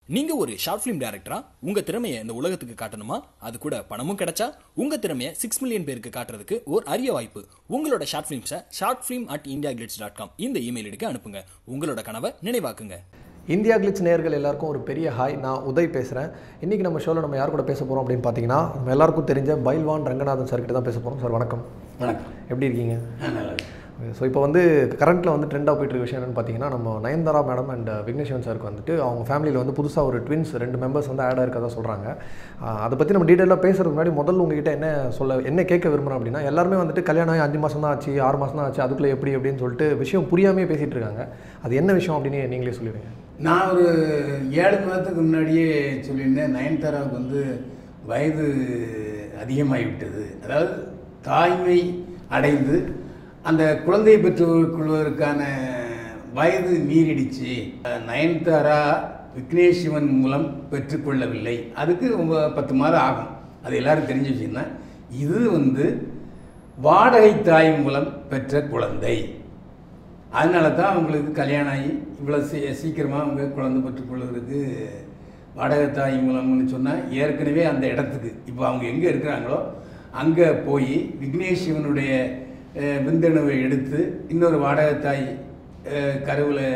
நீங்க ஒரு short film டைரக்டரா உங்க திறமையை இந்த உலகத்துக்கு காட்டணுமா அது கூட பணமும் கிடைச்சா உங்க திறமையை சிக்ஸ் மில்லியன் பேருக்கு காட்டுறதுக்கு ஒரு அரிய வாய்ப்பு உங்களோட ஷார்ட் ஃபிலிம்ஸை short film at India dot com இந்த இமெயில் ஐடிக்கு அனுப்புங்க உங்களோட கனவை நினைவாக்குங்க இந்தியா கிளிட்ஸ் நேயர்கள் எல்லாருக்கும் ஒரு பெரிய ஹாய் நான் உதய் பேசுகிறேன் இன்றைக்கி நம்ம ஷோவில் நம்ம யார் கூட பேச போகிறோம் அப்படின்னு பார்த்தீங்கன்னா நம்ம எல்லாருக்கும் தெரிஞ்ச பைல்வான் ரங்கநாதன் சார் கிட்ட தான் பேச போகிறோம் சார் வணக்கம் வணக்கம் எப்படி இருக்கீங்க ஆ, நல்லா இருக்கு. ஸோ இப்போ வந்து கரண்ட்டில் வந்து ட்ரெண்டாக போயிட்டு இருக்க விஷயம் என்னென்னு பார்த்தீங்கன்னா நம்ம நயன்தாரா மேடம் அண்ட் விக்னேஸ்வரன் சாருக்கு வந்துட்டு அவங்க ஃபேமிலியில் வந்து புதுசாக ஒரு ட்வின்ஸ் ரெண்டு மெம்பர்ஸ் வந்து ஆட் இருக்கதா சொல்கிறாங்க அதை பற்றி நம்ம டீட்டெயிலாக பேசுறதுக்கு முன்னாடி முதல்ல உங்ககிட்ட என்ன சொல்ல என்ன கேட்க விரும்புகிறோம் அப்படின்னா எல்லாருமே வந்துட்டு கல்யாணம் ஆகி அஞ்சு மாதம் தான் ஆச்சு ஆறு மாதம் தான் ஆச்சு அதுக்குள்ளே எப்படி அப்படின்னு சொல்லிட்டு விஷயம் புரியாமே பேசிகிட்டு இருக்காங்க அது என்ன விஷயம் அப்படின்னு நீங்களே சொல்லிடுங்க நான் ஒரு ஏழு மாதத்துக்கு முன்னாடியே சொல்லியிருந்தேன் நயன்தாராவுக்கு வந்து வயது அதிகமாகிவிட்டது அதாவது தாய்மை அடைந்து அந்த குழந்தையை பெற்றுக் கொள்வதற்கான வயது மீறிடுச்சு நயன்தாரா விக்னேஷ் சிவன் மூலம் பெற்றுக்கொள்ளவில்லை அதுக்கு ரொம்ப பத்து மாதம் ஆகும் அது எல்லாரும் தெரிஞ்ச விஷயம் தான் இது வந்து வாடகை தாய் மூலம் பெற்ற குழந்தை அதனால தான் அவங்களுக்கு கல்யாணம் ஆகி இவ்வளோ சீ சீக்கிரமாக அவங்க குழந்தை பெற்றுக்கொள்வதற்கு வாடகை தாய் மூலம்னு சொன்னால் ஏற்கனவே அந்த இடத்துக்கு இப்போ அவங்க எங்கே இருக்கிறாங்களோ அங்கே போய் விக்னேஷ் சிவனுடைய அஹ், விந்தணுவை எடுத்து இன்னொரு வாடகை தாய் கருவில்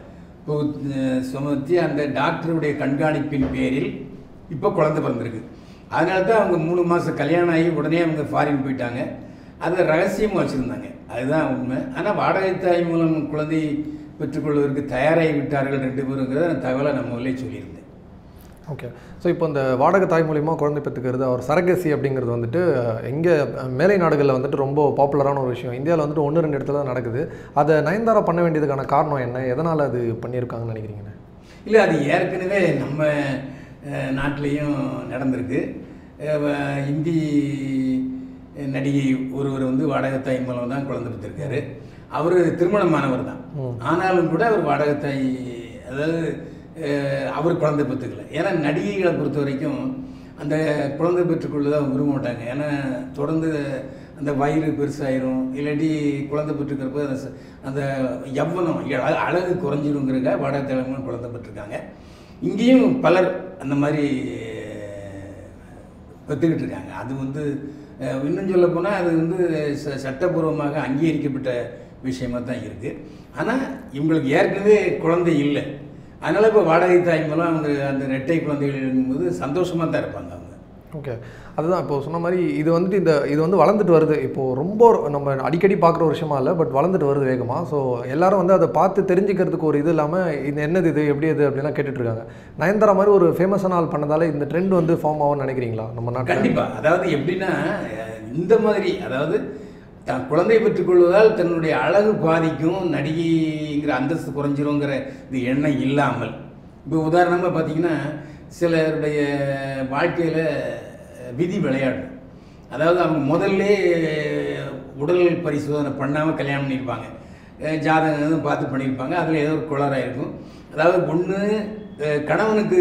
சுமத்தி அந்த டாக்டருடைய கண்காணிப்பின் பேரில் இப்போ குழந்தை பிறந்திருக்கு அதனால தான் அவங்க மூணு மாதம் கல்யாணம் ஆகி உடனே அவங்க ஃபாரின் போயிட்டாங்க அதை ரகசியமாக வச்சுருந்தாங்க அதுதான் உண்மை ஆனால் வாடகை தாய் மூலம் குழந்தை பெற்றுக்கொள்வதற்கு தயாராகி விட்டார்கள் ரெண்டு பேருங்கிறத அந்த தகவலை நம்ம உள்ளே சொல்லியிருந்தேன் ஓகே ஸோ இப்போ இந்த வாடகை தாய் மூலியமாக குழந்தை பெற்றுக்கிறது அவர் சரகசி அப்படிங்கிறது வந்துட்டு எங்கே மேலை நாடுகளில் வந்துட்டு ரொம்ப பாப்புலரான ஒரு விஷயம் இந்தியாவில் வந்துட்டு ஒன்று ரெண்டு இடத்துல தான் நடக்குது அதை நயன்தாரா பண்ண வேண்டியதுக்கான காரணம் என்ன எதனால் அது பண்ணியிருக்காங்கன்னு நினைக்கிறீங்கண்ணே இல்லை அது ஏற்கனவே நம்ம அஹ், நாட்டிலையும் நடந்திருக்கு அஹ், வ- இந்தி நடிகை ஒருவர் வந்து வாடகத்தாய் மூலம் தான் குழந்தை பெற்றிருக்காரு அவர் திருமணமானவர் தான் ஆனாலும் கூட அவர் வாடகத்தாய் அதாவது அஹ், அவர் குழந்தை பெற்றுக்கல ஏன்னா நடிகைகளை பொறுத்த வரைக்கும் அந்த குழந்தை பெற்றுக்கொள்ள தான் விரும்ப மாட்டாங்க ஏன்னா தொடர்ந்து அந்த வயிறு பெருசாயிரும் இல்லாட்டி குழந்தை பெற்றுக்கிறப்ப அந்த ச- அந்த யவ்வனம் அழ- அழகு குறைஞ்சிருங்கிறக்க வாடகை தலைமுறை குழந்தை பெற்றிருக்காங்க இங்கேயும் பலர் அந்த மாதிரி பெற்றுக்கிட்டு இருக்காங்க அது வந்து அஹ், இன்னும் சொல்ல போனால் அது வந்து ச சட்டப்பூர்வமாக அங்கீகரிக்கப்பட்ட விஷயமா தான் இருக்குது ஆனால் இவங்களுக்கு ஏற்கனவே குழந்தை இல்லை அதனால் இப்போ வாடகை தாய் மூலம் அவங்க அந்த ரெட்டை குழந்தைகள் இருக்கும்போது சந்தோஷமாக தான் இருப்பாங்க அவங்க ஓகே அதுதான் இப்போ சொன்ன மாதிரி இது வந்துட்டு இந்த இது வந்து வளர்ந்துட்டு வருது இப்போது ரொம்ப நம்ம அடிக்கடி பார்க்குற ஒரு விஷயமா இல்லை பட் வளர்ந்துட்டு வருது வேகமாக ஸோ எல்லாரும் வந்து அதை பார்த்து தெரிஞ்சுக்கிறதுக்கு ஒரு இது இல்லாமல் இது என்னது இது எப்படி இது அப்படிலாம் கேட்டுட்டு இருக்காங்க நயன்தாரா மாதிரி ஒரு ஃபேமஸான ஆள் பண்ணதால இந்த ட்ரெண்ட் வந்து ஃபார்ம் ஆகும்னு நினைக்கிறீங்களா நம்ம நாட்டில் கண்டிப்பா அதாவது எப்படின்னா அஹ், இந்த மாதிரி அதாவது தான் குழந்தை பெற்றுக்கொள்வதால் தன்னுடைய அழகு பாதிக்கும் நடிகைங்கிற அந்தஸ்து குறைஞ்சிருங்கிற இது எண்ணம் இல்லாமல் இப்போ உதாரணமாக பார்த்தீங்கன்னா சிலருடைய வாழ்க்கையில் விதி விளையாடும் அதாவது அவங்க முதல்ல உடல் பரிசோதனை பண்ணாமல் கல்யாணம் பண்ணியிருப்பாங்க அஹ் ஜாதகம் எதுவும் பார்த்து பண்ணியிருப்பாங்க அதில் ஏதோ ஒரு குளராக இருக்கும் அதாவது ஒன்று கணவனுக்கு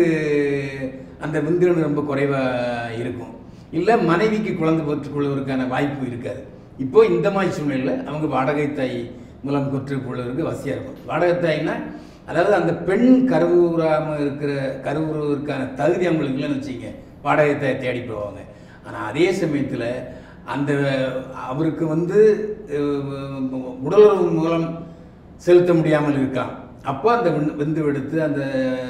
அந்த விந்தணு ரொம்ப குறைவாக இருக்கும் இல்லை மனைவிக்கு குழந்தை பெற்றுக்கொள்வதற்கான வாய்ப்பு இருக்காது இப்போ இந்த மாதிரி சூழ்நிலையில் அவங்க வாடகை தாய் மூலம் பெற்றுக்கொள்வதற்கு வசதியாக இருக்கும் வாடகை தாய்னா அதாவது அந்த பெண் கருவுறாமல் இருக்கிற கருவுறுவதற்கான தகுதி அவங்களுக்கு இல்லைன்னு வச்சுங்க வாடகை தாயை தேடி போவாங்க ஆனால் அதே சமயத்தில் அந்த அவருக்கு வந்து அஹ், உடலுறவு மூலம் செலுத்த முடியாமல் இருக்கான் அப்போ அந்த விந்து- விந்து எடுத்து அந்த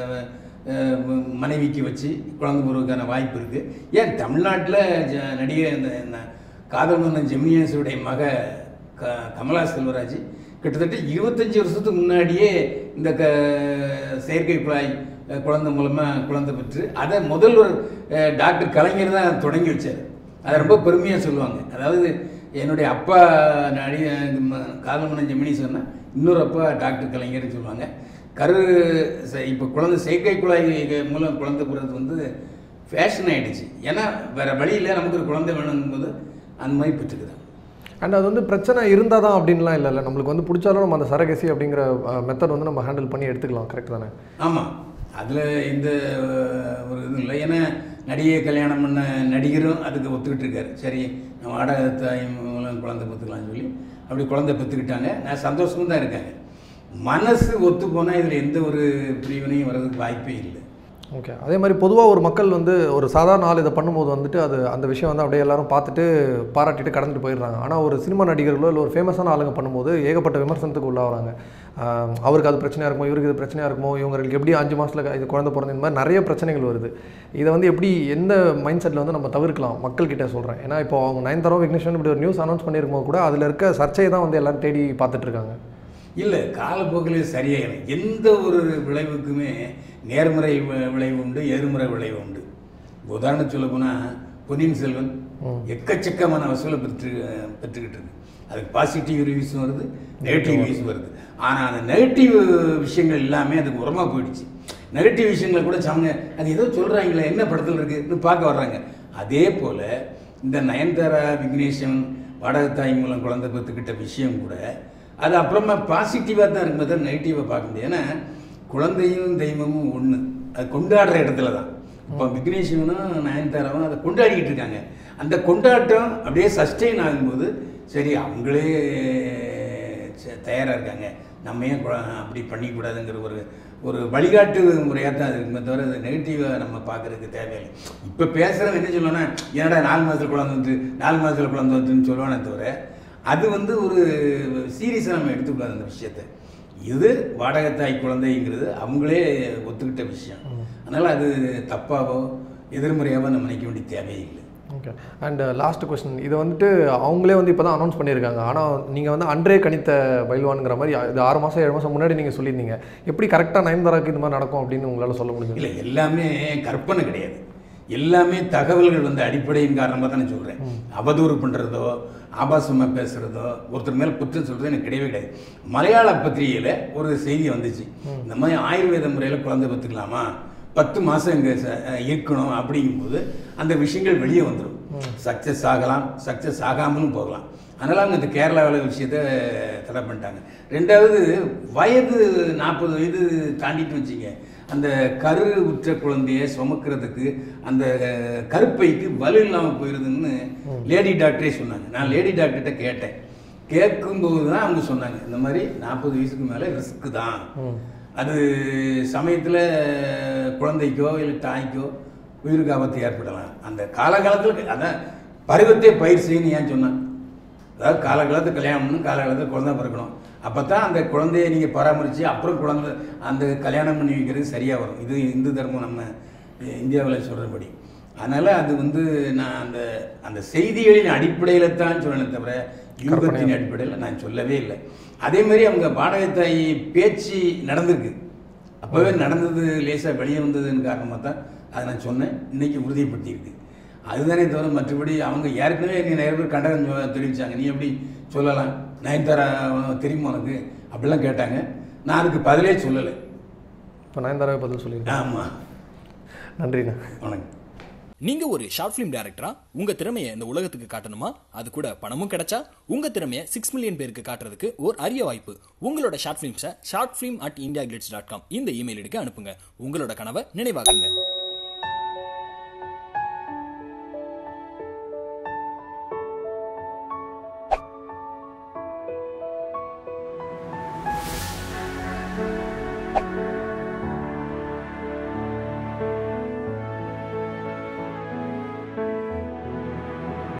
அஹ், மனைவிக்கு வச்சு குழந்தை பெறுவதற்கான வாய்ப்பு இருக்குது ஏன் தமிழ்நாட்டில் ஜ- நடிகை இந்த இந்த காதல் மன்னன் ஜெமினியாசுடைய மக க கமலா செல்வராஜ் கிட்டத்தட்ட இருபத்தஞ்சி வருஷத்துக்கு முன்னாடியே இந்த க செயற்கை குழாய் அஹ், குழந்தை மூலமாக குழந்தை பெற்று அதை முதல்வர் அஹ், டாக்டர் கலைஞர் தான் தொடங்கி வச்சார் அதை ரொம்ப பெருமையாக சொல்லுவாங்க அதாவது என்னுடைய அப்பா நடி காதல்மணன் ஜெமினி சொன்னால் இன்னொரு அப்பா டாக்டர் கலைஞர்னு சொல்லுவாங்க கரு ச- இப்போ குழந்தை செயற்கை குழாய் மூலம் குழந்தை பெறுறது வந்து ஃபேஷன் ஆயிடுச்சு ஏன்னா வேறு வழியில் நமக்கு ஒரு குழந்தை வேணுங்கும்போது அந்த மாதிரி பெற்றுக்கிறாங்க அண்ட் அது வந்து பிரச்சனை இருந்தால் தான் அப்படின்லாம் இல்லைல்ல நம்மளுக்கு வந்து பிடிச்சாலும் நம்ம அந்த சரகசி அப்படிங்கிற மெத்தட் வந்து நம்ம ஹேண்டில் பண்ணி எடுத்துக்கலாம் கரெக்ட் தானே ஆமாம் அதில் எந்த அஹ், ஒரு இதுவும் இல்லை ஏன்னா நடிகை கல்யாணம் பண்ண நடிகரும் அதுக்கு ஒத்துக்கிட்டு இருக்காரு சரி நம்ம வாடகை தாய் மூலம் குழந்தை பெற்றுக்கலாம்னு சொல்லி அப்படி குழந்தை பெற்றுக்கிட்டாங்க நான் சந்தோஷமும் தான் இருக்காங்க மனசு ஒத்து போனால் இதில் எந்த ஒரு பிரிவினையும் வர்றதுக்கு வாய்ப்பே இல்லை ஓகே அதே மாதிரி பொதுவாக ஒரு மக்கள் வந்து ஒரு சாதாரண ஆள் இதை பண்ணும்போது வந்துட்டு அது அந்த விஷயம் வந்து அப்படியே எல்லாரும் பார்த்துட்டு பாராட்டிட்டு கடந்துட்டு போயிடுறாங்க ஆனால் ஒரு சினிமா நடிகர்களோ இல்லை ஒரு ஃபேமஸான ஆளுங்க பண்ணும்போது ஏகப்பட்ட விமர்சனத்துக்கு உள்ளாகிறாங்க ஆஹ் அவருக்கு அது பிரச்சனையாக இருக்குமோ இவருக்கு இது பிரச்சனையாக இருக்குமோ இவங்களுக்கு எப்படி அஞ்சு மாதத்தில் இது குழந்தை பிறந்த இந்த மாதிரி நிறைய பிரச்சனைகள் வருது இதை வந்து எப்படி எந்த மைண்ட் செட்டில் வந்து நம்ம தவிர்க்கலாம் மக்கள்கிட்ட சொல்கிறேன் ஏன்னா இப்போ அவங்க நயன்தாரோ விக்னேஷன் இப்படி ஒரு நியூஸ் அனௌன்ஸ் பண்ணியிருக்கும் கூட அதில் இருக்க சர்ச்சையை தான் வந்து எல்லாரும் தேடி பார்த்துட்டு இருக்காங்க இல்லை காலப்போக்கில் சரியாயிடும் எந்த ஒரு விளைவுக்குமே நேர்மறை வி- விளைவு உண்டு எதிர்மறை விளைவு உண்டு உதாரணம் சொல்ல போனால் பொன்னியின் செல்வன் எக்கச்சக்கமான வசூலை பெற்று பெற்றுக்கிட்டு இருக்கு அதுக்கு பாசிட்டிவ் ரிவ்யூஸும் வருது நெகட்டிவ் ரிவ்யூஸும் வருது ஆனால் அந்த நெகட்டிவ் விஷயங்கள் எல்லாமே அதுக்கு உரமாக போயிடுச்சு நெகட்டிவ் விஷயங்களை கூட சமங்க அது ஏதோ சொல்கிறாங்களே என்ன படத்தில் இருக்குன்னு பார்க்க வர்றாங்க அதே போல் இந்த நயன்தாரா விக்னேஷன் வாடகத்தாய் மூலம் குழந்தை பெற்றுக்கிட்ட விஷயம் கூட அது அப்புறமா பாசிட்டிவாக தான் இருக்குமே தவிர நெகட்டிவாக பார்க்க முடியாது ஏன்னா குழந்தையும் தெய்வமும் ஒன்று அது கொண்டாடுற இடத்துல தான் இப்போ விக்னேஷனும் நயன்தாராவும் அதை கொண்டாடிக்கிட்டு இருக்காங்க அந்த கொண்டாட்டம் அப்படியே சஸ்டெயின் ஆகும்போது சரி அவங்களே தயாராக இருக்காங்க நம்ம ஏன் குழ- அப்படி பண்ணிக்கூடாதுங்கிற ஒரு ஒரு வழிகாட்டு முறையாக தான் இருக்குமே தவிர அது நெகட்டிவாக நம்ம பார்க்குறதுக்கு தேவையில்லை இப்போ பேசுகிறவங்க என்ன சொல்லுவேன்னா என்னடா நாலு மாதத்தில் குழந்தை வந்து நாலு மாதத்தில் குழந்தை வந்துன்னு சொல்லுவானே தவிர அது வந்து ஒரு சீரியஸாக நம்ம எடுத்துக்கூடாது அந்த விஷயத்தை இது வாடகத்தாய் குழந்தைங்கிறது அவங்களே ஒத்துக்கிட்ட விஷயம் அதனால் அது தப்பாவோ எதிர்மறையாவோ நம்ம நினைக்க வேண்டிய தேவையில்லை ஓகே அண்ட் லாஸ்ட் கொஸ்டின் இதை வந்துட்டு அவங்களே வந்து இப்போ தான் அனௌன்ஸ் பண்ணியிருக்காங்க ஆனால் நீங்கள் வந்து அன்றே கணித்த பயில்வானுங்கிற மாதிரி இது ஆறு மாதம் ஏழு மாதம் முன்னாடி நீங்கள் சொல்லியிருந்தீங்க எப்படி கரெக்டாக நயன்தாராக்கு இந்த மாதிரி நடக்கும் அப்படின்னு உங்களால் சொல்ல முடியும் இல்லை எல்லாமே கற்பனை கிடையாது எல்லாமே தகவல்கள் வந்து அடிப்படையின் காரணமாக தான் நான் சொல்கிறேன் அவதூறு பண்ணுறதோ ஆபாசமாக பேசுகிறதோ ஒருத்தர் மேலே குற்றம் சொல்கிறது எனக்கு கிடையவே கிடையாது மலையாள பத்திரிகையில் ஒரு செய்தி வந்துச்சு இந்த மாதிரி ஆயுர்வேத முறையில் குழந்தை பெற்றுக்கலாமா பத்து மாதம் இங்கே இருக்கணும் அப்படிங்கும்போது அந்த விஷயங்கள் வெளியே வந்துடும் சக்ஸஸ் ஆகலாம் சக்ஸஸ் ஆகாமலும் போகலாம் அதனால் அவங்க இந்த கேரளாவில் விஷயத்த தடை பண்ணிட்டாங்க ரெண்டாவது வயது நாற்பது வயது தாண்டிட்டு வச்சிங்க அந்த கரு உற்ற குழந்தைய சுமக்கிறதுக்கு அந்த கருப்பைக்கு வலு இல்லாமல் போயிருதுன்னு லேடி டாக்டரே சொன்னாங்க நான் லேடி டாக்டர்கிட்ட கேட்டேன் கேட்கும்போது தான் அவங்க சொன்னாங்க இந்த மாதிரி நாற்பது வயசுக்கு மேலே ரிஸ்க்கு தான் அது சமயத்தில் குழந்தைக்கோ இல்லை தாய்க்கோ உயிருக்கு ஆபத்து ஏற்படலாம் அந்த காலகாலத்தில் அதான் பருவத்தை பயிர் செய்யணும் ஏன் சொன்னான் அதாவது காலகாலத்தில் கல்யாணம் பண்ணணும் காலகாலத்தில் குழந்தை பிறக்கணும் அப்போ தான் அந்த குழந்தைய நீங்கள் பராமரித்து அப்புறம் குழந்தை அந்த கல்யாணம் பண்ணி வைக்கிறது சரியாக வரும் இது இந்து தர்மம் நம்ம இந்தியாவில் சொல்கிறபடி அதனால் அது வந்து நான் அந்த அந்த செய்திகளின் அடிப்படையில் தான் சொன்னேன் தவிர யூகத்தின் அடிப்படையில் நான் சொல்லவே இல்லை அதே மாதிரி அவங்க பாடகத்தாய் பேச்சு நடந்திருக்கு அப்போவே நடந்தது லேசாக வெளியே வந்ததுன்னு காரணமாக தான் அதை நான் சொன்னேன் இன்னைக்கு உறுதிப்படுத்தியிருக்கு அதுதானே தவிர மற்றபடி அவங்க ஏற்கனவே நீ நிறைய பேர் கண்டனம் சொ- தெரிவிச்சாங்க நீ எப்படி சொல்லலாம் நயன்தாரா தெரியுமா உனக்கு அப்படிலாம் கேட்டாங்க நான் அதுக்கு பதிலே சொல்லலை இப்போ நயன்தாராவை பதில் சொல்லியிருக்கேன் ஆமாம் நன்றிண்ணா வணக்கம் நீங்க ஒரு ஷார்ட் ஃபிலிம் டைரக்டரா உங்க திறமையை இந்த உலகத்துக்கு காட்டணுமா அது கூட பணமும் கிடைச்சா உங்க திறமையை சிக்ஸ் மில்லியன் பேருக்கு காட்டுறதுக்கு ஒரு அரிய வாய்ப்பு உங்களோட ஷார்ட் ஃபிலிம்ஸை short film at India dot com இந்த இமெயில் ஐடிக்கு அனுப்புங்க உங்களோட கனவை நினைவாக்குங்க